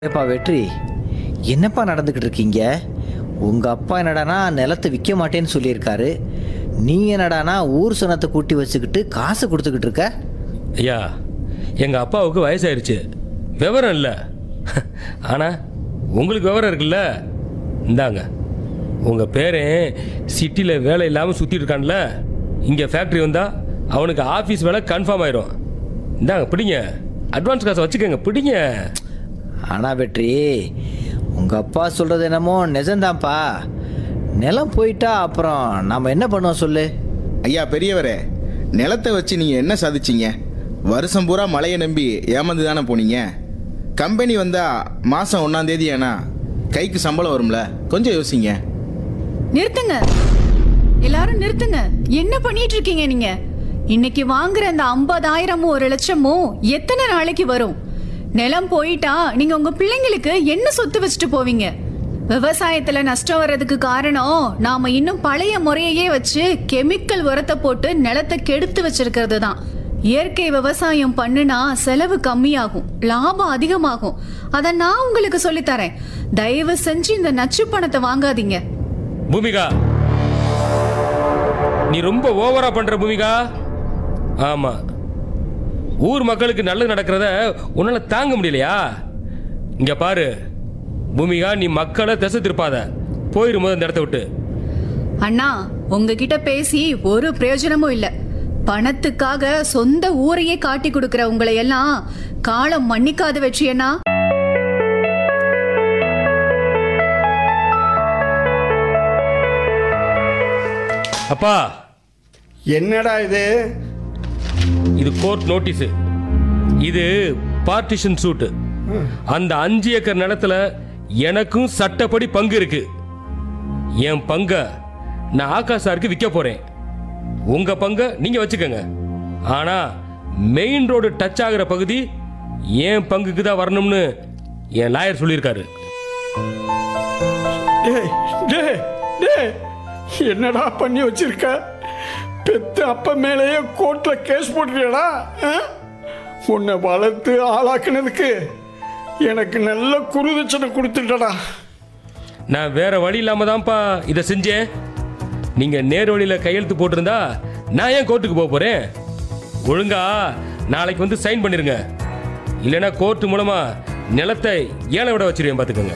ஏப்பா வெற்றி என்னப்பா நடந்துக்கிட்டு இருக்கீங்க உங்க அப்பா என்னடானா நிலத்தை விற்க மாட்டேன்னு சொல்லியிருக்காரு நீ என்னடானா ஊர் சனத்தை கூட்டி வச்சுக்கிட்டு காசு கொடுத்துக்கிட்டு இருக்க ஐயா எங்கள் அப்பாவுக்கு வயசாயிருச்சு விவரம் இல்லை ஆனால் உங்களுக்கு விவரம் இருக்குல்ல இந்தாங்க உங்கள் பேரன் சிட்டியில் வேலை இல்லாமல் சுற்றிட்டு இருக்கான்ல இங்கே ஃபேக்ட்ரி வந்தால் அவனுக்கு ஆஃபீஸ் வேலை கன்ஃபார்ம் ஆயிரும் இந்தாங்க பிடிங்க அட்வான்ஸ் காசை வச்சுக்கோங்க பிடிங்க ஆனா வெற்றி உங்க அப்பா சொல்றது என்னமோ நிஜம்தான்ப்பா நிலம் போயிட்டா அப்புறம் நாம என்ன பண்ணுவோம் சொல்லு ஐயா பெரியவரே நிலத்தை வச்சு நீங்க என்ன சாதிச்சீங்க வருஷம் பூரா மழையை நம்பி ஏமாந்து தானே போனீங்க கம்பெனி வந்தா மாசம் ஒன்னாம் தேதி ஆனா கைக்கு சம்பளம் வரும்ல கொஞ்சம் யோசிங்க நிறுத்துங்க எல்லாரும் நிறுத்துங்க என்ன பண்ணிட்டு இருக்கீங்க நீங்க இன்னைக்கு வாங்குற அந்த ஐம்பதாயிரமும் ஒரு லட்சமும் எத்தனை நாளைக்கு வரும் நிலம் போயிட்டா நீங்க உங்க பிள்ளைங்களுக்கு என்ன சொத்து வச்சுட்டு போவீங்க விவசாயத்துல நஷ்டம் வர்றதுக்கு காரணம் நாம இன்னும் பழைய முறையையே வச்சு கெமிக்கல் உரத்தை போட்டு நிலத்தை கெடுத்து வச்சிருக்கிறது தான் இயற்கை விவசாயம் பண்ணுனா செலவு கம்மியாகும் லாபம் அதிகமாகும் அத நான் உங்களுக்கு சொல்லித் தரேன் தயவு செஞ்சு இந்த நச்சு பணத்தை வாங்காதீங்க பூமிகா நீ ரொம்ப ஓவரா பண்ற பூமிகா ஆமா ஊர் மக்களுக்கு நல்லது நடக்கிறத உன்னால தாங்க முடியலையா இங்க பாரு பூமிகா நீ மக்களை திசை திருப்பாத போயிரு முதல் இந்த இடத்த விட்டு அண்ணா உங்ககிட்ட பேசி ஒரு பிரயோஜனமும் இல்ல பணத்துக்காக சொந்த ஊரையே காட்டி கொடுக்கிற உங்களை எல்லாம் காலம் மன்னிக்காத வெற்றி அண்ணா அப்பா என்னடா இது இது கோர்ட் நோட்டீஸ் இது பார்ட்டிஷன் சூட்டு அந்த அஞ்சு ஏக்கர் நிலத்துல எனக்கும் சட்டப்படி பங்கு இருக்கு என் பங்க நான் ஆகாஷ் சாருக்கு விற்க போறேன் உங்க பங்க நீங்க வச்சுக்கோங்க ஆனா மெயின் ரோடு டச் ஆகுற பகுதி என் பங்குக்கு தான் வரணும்னு என் லாயர் சொல்லியிருக்காரு டேய் டேய் டேய் என்னடா பண்ணி வச்சிருக்க பெத்த அப்ப மேலேயே கோர்ட்ல கேஸ் போட்டுறியடா ஆ? உன்னை வளர்த்து ஆளாக்குனதுக்கு எனக்கு நல்ல குருதட்சணை கொடுத்துட்டடா நான் வேற வழி இல்லாம தான்ப்பா இதை செஞ்சேன் நீங்க நேர் வழியில கையெழுத்து போட்டிருந்தா நான் ஏன் கோர்ட்டுக்கு போக போறேன் ஒழுங்கா நாளைக்கு வந்து சைன் பண்ணிருங்க இல்லைன்னா கோர்ட் மூலமா நிலத்தை ஏழை விட வச்சிருவேன் பாத்துக்கோங்க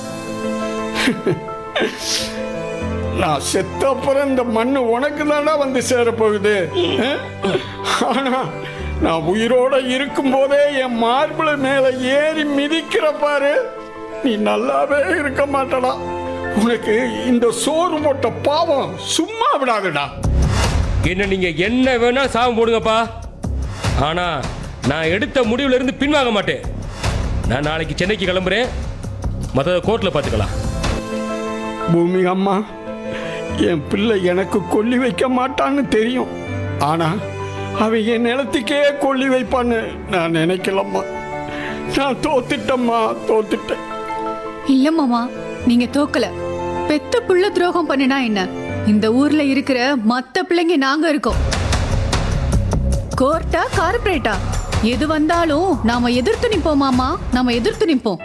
நான் செத்த அப்புறம் இந்த மண்ணு உனக்கு தானே வந்து சேரப்போகுது ஆ? ஆனா நான் உயிரோட இருக்கும் போதே என் மார்பிள மேல ஏறி மிதிக்கிற பாரு நீ நல்லாவே இருக்க மாட்டடா உனக்கு இந்த சோறு போட்ட பாவம் சும்மா விடாதுடா என்ன நீங்க என்ன வேணா சாபம் போடுங்கப்பா ஆனா நான் எடுத்த முடிவுல இருந்து பின்வாங்க மாட்டேன் நான் நாளைக்கு சென்னைக்கு கிளம்புறேன் மற்ற கோர்ட்ல பாத்துக்கலாம் பூமி அம்மா என் பிள்ளை எனக்கு கொல்லி வைக்க மாட்டான்னு தெரியும் ஆனா அவன் என் நிலத்துக்கே கொல்லி வைப்பான்னு நான் நினைக்கலம்மா நான் தோத்துட்டம்மா தோத்துட்டேன் இல்ல மாமா நீங்க தோக்கல பெத்த புள்ள துரோகம் பண்ணினா என்ன இந்த ஊர்ல இருக்கிற மத்த பிள்ளைங்க நாங்க இருக்கோம் கோர்ட்டா கார்ப்பரேட்டா எது வந்தாலும் நாம எதிர்த்து நிப்போம் மாமா நாம எதிர்த்து நிப்போம்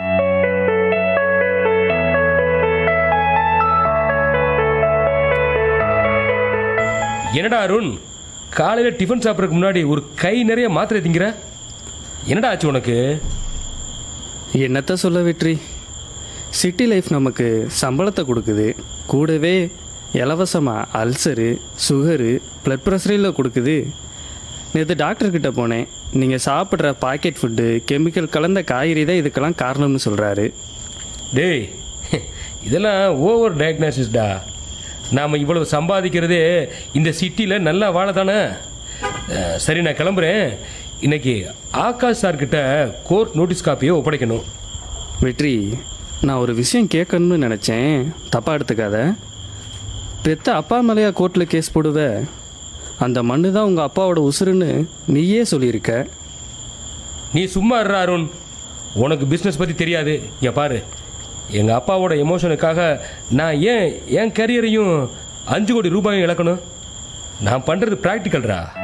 என்னடா அருண் காலையில டிஃபன் சாப்பிட்றதுக்கு முன்னாடி ஒரு கை நிறைய மாத்திரை திங்கிற என்னடா ஆச்சு உனக்கு என்னத்த சொல்ல வெற்றி சிட்டி லைஃப் நமக்கு சம்பளத்தை கொடுக்குது கூடவே இலவசமாக அல்சரு சுகரு ப்ளட் ப்ரெஷரில் கொடுக்குது நேற்று டாக்டர்கிட்ட போனேன் நீங்கள் சாப்பிட்ற பாக்கெட் ஃபுட்டு கெமிக்கல் கலந்த காய்கறி தான் இதுக்கெல்லாம் காரணம்னு சொல்கிறாரு டேய் இதெல்லாம் ஓவர் டயக்னாசிஸ்டா நாம் இவ்வளவு சம்பாதிக்கிறதே இந்த சிட்டியில் நல்லா வாழ தானே அஹ், சரி நான் கிளம்புறேன் இன்னைக்கு ஆகாஷ் சார்கிட்ட கோர்ட் நோட்டீஸ் காப்பியை ஒப்படைக்கணும் வெற்றி நான் ஒரு விஷயம் கேட்கணும்னு நினச்சேன் தப்பாக எடுத்துக்காத பெத்த அப்பா மேலேயா கோர்ட்டில் கேஸ் போடுவ அந்த மண்ணு தான் உங்கள் அப்பாவோட உசுருன்னு நீயே சொல்லியிருக்க நீ சும்மா இருடா அருண் உனக்கு பிஸ்னஸ் பற்றி தெரியாது இங்க பாரு எங்கள் அப்பாவோட எமோஷனுக்காக நான் ஏன் என் கரியரையும் அஞ்சு கோடி ரூபாயும் இழக்கணும் நான் பண்ணுறது ப்ராக்டிக்கல்ரா